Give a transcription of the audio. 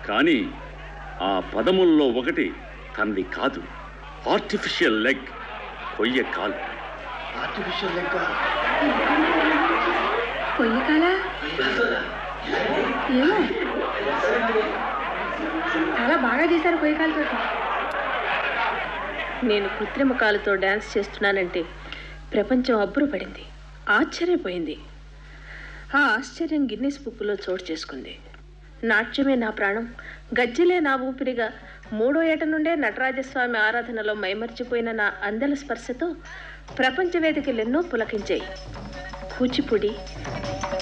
కానీ ఆ పదముల్లో ఒకటి తనది కాదు ఆర్టిఫిషియల్ లెగ్ కొయ్య కాలు ఆర్టిఫిషియల్ లెక్క పొయ్యి కాలా ఏమో చాలా బాగా చేశారు పొయ్యి కాలుతో నేను కృత్రిమ కాలుతో డ్యాన్స్ చేస్తున్నానంటే ప్రపంచం అబ్బురపడింది ఆశ్చర్యపోయింది ఆ ఆశ్చర్యం గిన్నెస్ బుక్లో చోటు చేసుకుంది నాట్యమే నా ప్రాణం గజ్జలే నా ఊపిరిగా మూడో ఏట నుండే నటరాజస్వామి ఆరాధనలో మైమర్చిపోయిన నా అందల స్పర్శతో ప్రపంచ వేదికలెన్నో పులకించాయి కూచిపూడి